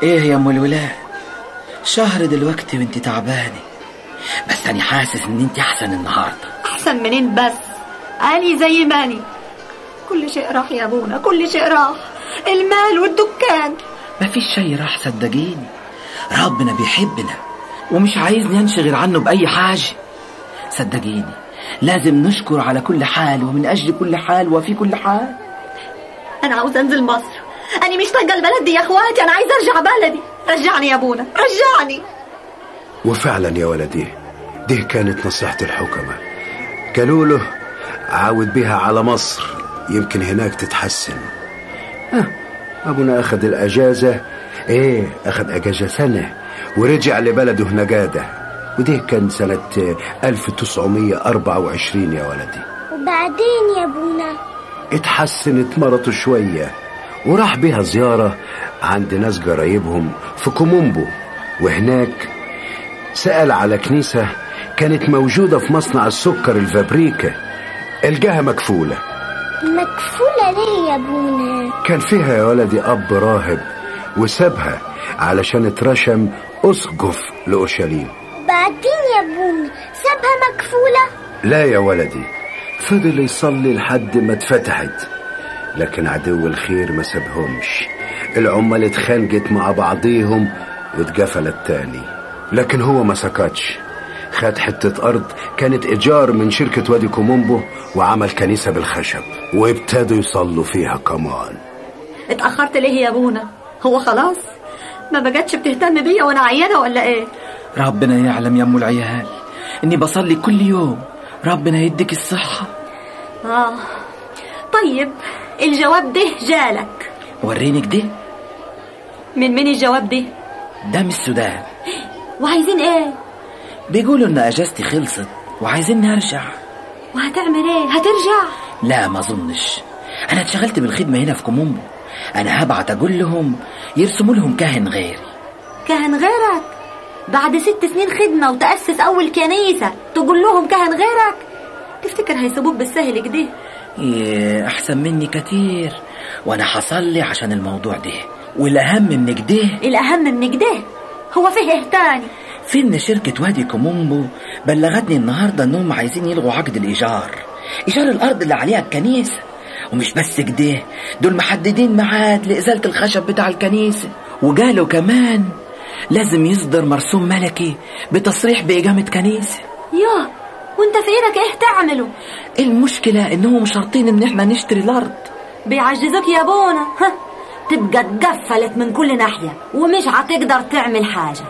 ايه يا ام الولاد شهر دلوقتي وانت تعبانه بس انا حاسس ان انت احسن النهارده احسن منين بس اني زي ما اني كل شيء راح يا ابونا كل شيء راح المال والدكان مفيش شي راح صدقيني ربنا بيحبنا ومش عايزني انشغل عنه باي حاجه صدقيني لازم نشكر على كل حال ومن اجل كل حال وفي كل حال انا عاوز انزل مصر انا مش طايقه البلد دي يا اخواتي انا عايزه ارجع بلدي رجعني يا ابونا رجعني وفعلا يا ولدي دي كانت نصيحة الحكمة قالوا له عاود بها على مصر يمكن هناك تتحسن ها أبونا أخذ الأجازة إيه أخذ أجازة سنة ورجع لبلده نجادة ودي كان سنة 1924 يا ولدي وبعدين يا ابونا اتحسنت مرته شوية وراح بيها زيارة عند ناس جرايبهم في كومومبو وهناك سأل على كنيسة كانت موجودة في مصنع السكر الفابريكا الجهة مكفولة مكفولة ليه يا ابونا كان فيها يا ولدي أب راهب وسابها علشان اترشم أسقف لأورشليم بعدين يا ابونا سابها مكفولة لا يا ولدي فضل يصلي لحد ما اتفتحت لكن عدو الخير ما سابهمش العمال اتخانقت مع بعضيهم واتقفلت تاني لكن هو ما سكتش خد حتة أرض كانت إيجار من شركة وادي كومومبو وعمل كنيسة بالخشب وابتدوا يصلوا فيها كمان اتاخرت ليه يا ابونا هو خلاص ما بقتش بتهتم بيا وانا عيانه ولا ايه ربنا يعلم يا ام العيال اني بصلي كل يوم ربنا يديك الصحه اه طيب الجواب ده جالك وريني كده من مين الجواب ده ده من السودان وعايزين ايه بيقولوا ان اجازتي خلصت وعايزيني ارجع وهتعمل ايه هترجع لا ما اظنش انا اتشغلت بالخدمه هنا في كومومبو انا هبعت اقول لهم يرسموا لهم كاهن غيري كاهن غيرك بعد ست سنين خدمة وتأسس أول كنيسة تقول لهم كاهن غيرك تفتكر هيسيبوك بالسهل كده إيه احسن مني كتير وانا حصلي عشان الموضوع ده والاهم من كده الأهم من كده هو فيه إيه تاني في ان شركه وادي كومومبو بلغتني النهارده انهم عايزين يلغوا عقد الايجار ايجار الارض اللي عليها الكنيسه ومش بس كده دول محددين ميعاد لازاله الخشب بتاع الكنيسه وقالوا كمان لازم يصدر مرسوم ملكي بتصريح باقامه كنيسه يا وانت في ايدك ايه تعمله المشكله انهم شرطين ان احنا نشتري الارض بيعجزوك يا بونا ها تبقى اتقفلت من كل ناحية ومش هتقدر تعمل حاجة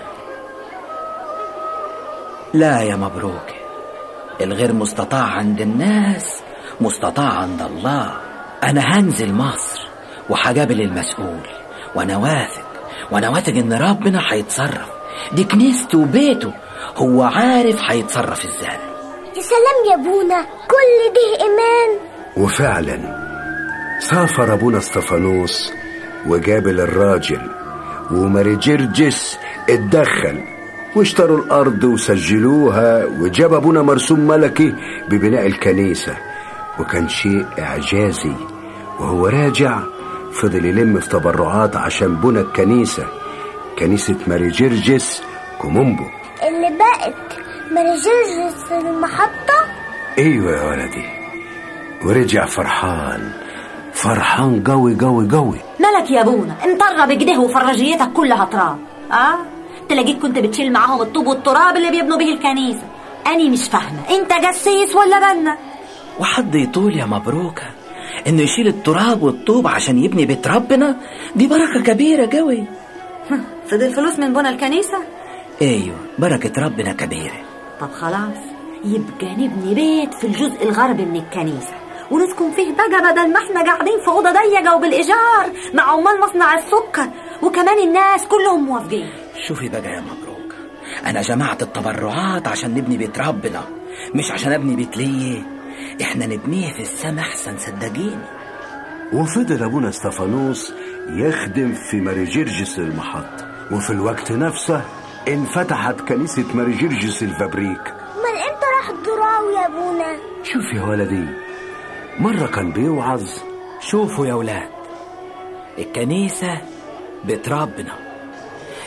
لا يا مبروك الغير مستطاع عند الناس مستطاع عند الله انا هنزل مصر وهقابل المسؤول وانا واثق وانا واثق ان ربنا هيتصرف دي كنيسته وبيته هو عارف هيتصرف ازاي يا سلام يا ابونا كل ده ايمان وفعلا سافر ابونا استفانوس وقابل الراجل وماري جرجس اتدخل واشتروا الارض وسجلوها وجاب ابونا مرسوم ملكي ببناء الكنيسه وكان شيء اعجازي وهو راجع فضل يلم في تبرعات عشان بنى الكنيسه كنيسه ماري جرجس كومومبو اللي بقت مرجرجس المحطة ايوه يا ولدي ورجع فرحان فرحان قوي قوي قوي مالك يا بونا انطر بكده وفرجيتك كلها تراب اه تلاقيك كنت بتشيل معاهم الطوب والتراب اللي بيبنوا به الكنيسة أني مش فاهمة أنت جسيس ولا بنا وحد يطول يا مبروكة انه يشيل التراب والطوب عشان يبني بيت ربنا دي بركة كبيرة قوي فضل فلوس من بنا الكنيسة ايوه بركة ربنا كبيرة طب خلاص يبقى نبني بيت في الجزء الغربي من الكنيسة ونسكن فيه بقى بدل ما احنا قاعدين في أوضة ضيقة وبالإيجار مع عمال مصنع السكر وكمان الناس كلهم موافقين شوفي بقى يا مبروك انا جمعت التبرعات عشان نبني بيت ربنا مش عشان ابني بيت ليه احنا نبنيه في السما احسن صدقيني وفضل ابونا استفانوس يخدم في ماري جرجس المحطة وفي الوقت نفسه انفتحت كنيسة ماري جرجس الفابريك امال امتى راح الضراوي يا ابونا شوف يا ولدي مرة كان بيوعظ شوفوا يا ولاد الكنيسة بيت ربنا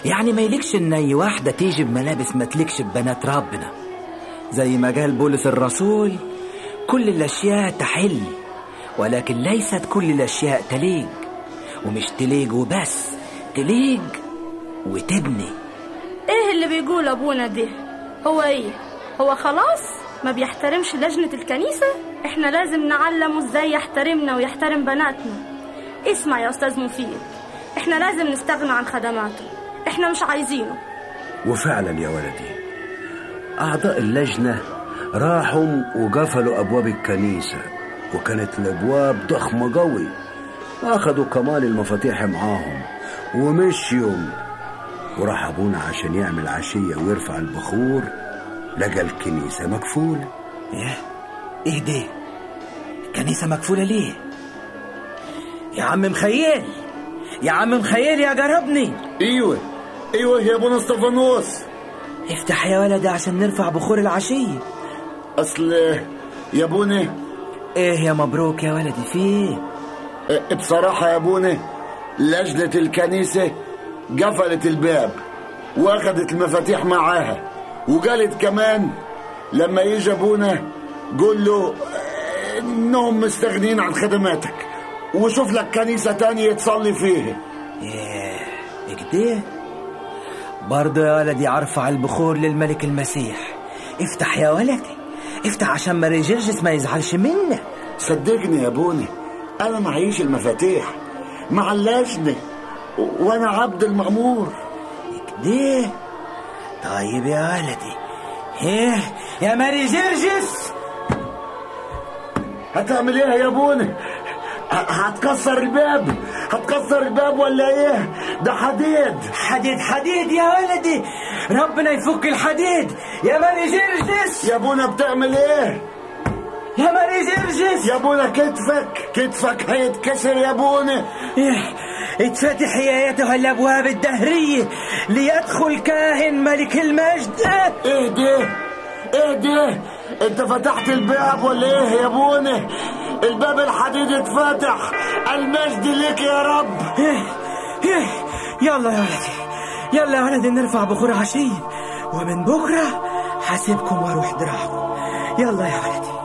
يعني ما يليكش ان اي واحدة تيجي بملابس ما تليكش ببنات ربنا زي ما قال بولس الرسول كل الاشياء تحل ولكن ليست كل الاشياء تليق ومش تليق وبس تليق وتبني ايه اللي بيقول ابونا ده هو ايه هو خلاص ما بيحترمش لجنة الكنيسة احنا لازم نعلمه ازاي يحترمنا ويحترم بناتنا اسمع يا استاذ مفيد احنا لازم نستغنى عن خدماته احنا مش عايزينه وفعلا يا ولدي أعضاء اللجنة راحوا وقفلوا أبواب الكنيسة وكانت الأبواب ضخمة قوي وأخدوا كمان المفاتيح معاهم ومشيوا وراح أبونا عشان يعمل عشية ويرفع البخور لقى الكنيسة مقفولة ايه ايه ده الكنيسة مقفولة ليه يا عم مخيل يا عم مخيل يا جربني ايوه ايوه يا ابونا استفانوس افتح يا ولدي عشان نرفع بخور العشية اصل يا ابونا ايه يا مبروك يا ولدي في ايه اه، بصراحة يا ابونا لجنة الكنيسة قفلت الباب واخدت المفاتيح معاها وقالت كمان لما يجي ابونا قول له اه، انهم مستغنين عن خدماتك وشوف لك كنيسة تانية تصلي فيها ايه كده برضه يا ولدي ارفع البخور للملك المسيح افتح يا ولدي افتح عشان ماري جرجس ما يزعلش منك صدقني يا ابونا انا معيش المفاتيح مع اللجنة و- وانا عبد المأمور كده طيب يا ولدي ايه يا ماري جرجس هتعمل ايه يا ابونا ه- هتكسر الباب هتكسر الباب ولا ايه ده حديد حديد حديد يا ولدي ربنا يفك الحديد يا ماري جرجس يا ابونا بتعمل ايه يا ماري جرجس يا ابونا كتفك كتفك هيتكسر يا ابونا إيه، اتفتح يا ايتها الابواب الدهريه ليدخل كاهن ملك المجد ايه ده ايه ده انت فتحت الباب ولا ايه يا ابونا الباب الحديد اتفتح المجد لك يا رب إيه، إيه، يلا يا ولدي يلا يا ولدي نرفع بخور عشية ومن بكرة حاسبكم واروح دراعكم يلا يا ولدي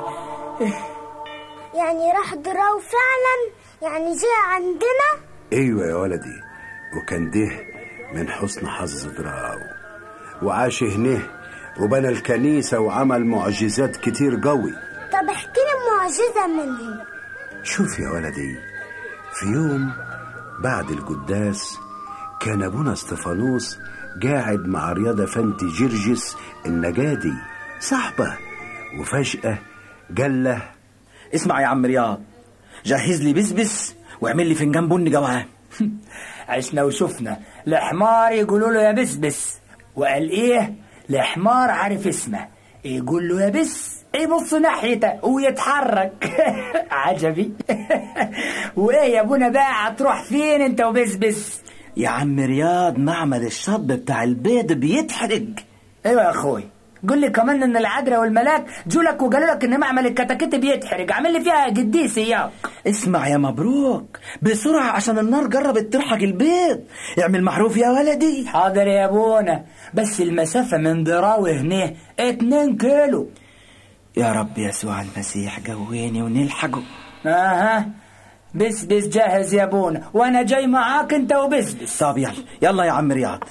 يعني راح دراو فعلا يعني جه عندنا ايوه يا ولدي وكان ده من حسن حظ دراو وعاش هنا وبنى الكنيسة وعمل معجزات كتير قوي طب احكي لي معجزة منهم شوف يا ولدي في يوم بعد القداس كان ابونا استفانوس قاعد مع رياضة فندي جرجس النجادي صاحبه وفجأة قال له اسمع يا عم رياض جهز لي بسبس واعمل لي فنجان بن جواه عشنا وشفنا الحمار يقولوا له يا بسبس وقال ايه الحمار عارف اسمه يقول له يا بس يبص ناحيته ويتحرك عجبي وايه يا ابونا بقى هتروح فين انت وبسبس يا عم رياض معمل الشطب بتاع البيض بيتحرق ايوه يا اخوي قول لي كمان ان العذراء والملاك جولك وقالوا لك ان معمل الكتاكيت بيتحرق عامل لي فيها قديس اياك اسمع يا مبروك بسرعه عشان النار جربت ترحق البيض اعمل معروف يا ولدي حاضر يا ابونا بس المسافه من ضراوي هنا اتنين كيلو يا رب يسوع المسيح قويني ونلحقه اها بس بس جاهز يا ابونا وانا جاي معاك انت وبس بس طب يلا يلا يا عم رياض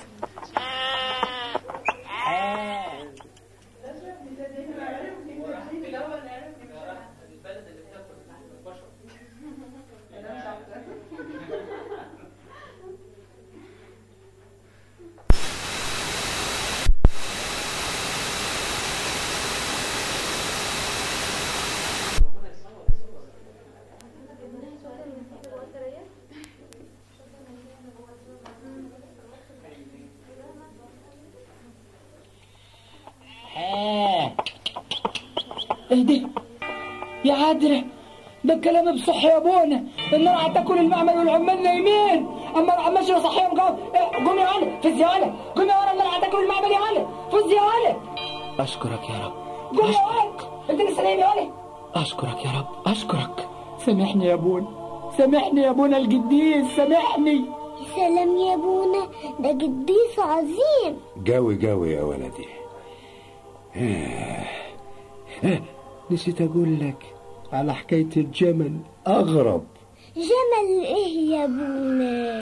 اهدي يا عادرة ده الكلام بصح يا ابونا النار هتاكل المعمل والعمال نايمين اما العمال شنو صحيهم قوم إيه، قوم يا ولد فز يا ولد قوم يا ولد النار هتاكل المعمل يا ولد فز يا ولد اشكرك يا رب قوم يا ولد انت لسه نايم يا ولد اشكرك يا رب اشكرك سامحني يا ابونا سامحني يا ابونا القديس سامحني سلام يا ابونا ده قديس عظيم قوي قوي يا ولدي آه. آه. نسيت اقول لك على حكاية الجمل اغرب جمل ايه يا ابونا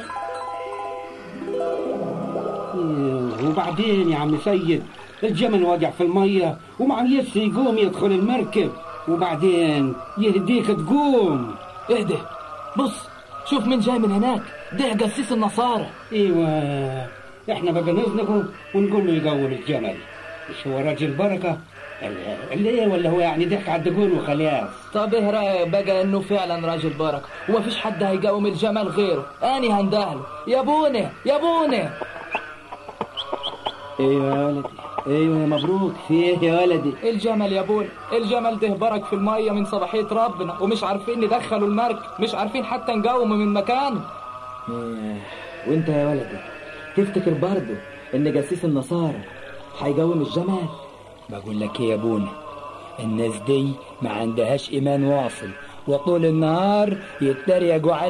وبعدين يا عم سيد الجمل واقع في المية ومعيش يقوم يدخل المركب وبعدين يهديك تقوم اهدى بص شوف مين جاي من هناك ده قسيس النصارى ايوه احنا بقى نزنقه ونقول له يقوم الجمل مش هو راجل بركة اللي ايه ولا هو يعني ضحك على الدقون وخلاص طب ايه رايك بقى انه فعلا راجل بركه ومفيش حد هيقاوم الجمل غيره اني هندهله يا بوني يا بوني ايوه يا ولدي ايوه يا مبروك في ايه يا ولدي الجمل يا بوني الجمل ده برك في الميه من صباحيه ربنا ومش عارفين ندخله المركب مش عارفين حتى نقاومه من مكانه وانت يا ولدي تفتكر برضه ان جسيس النصارى هيقاوم الجمل بقول لك ايه يا ابونا الناس دي ما عندهاش ايمان واصل وطول النهار يتريقوا على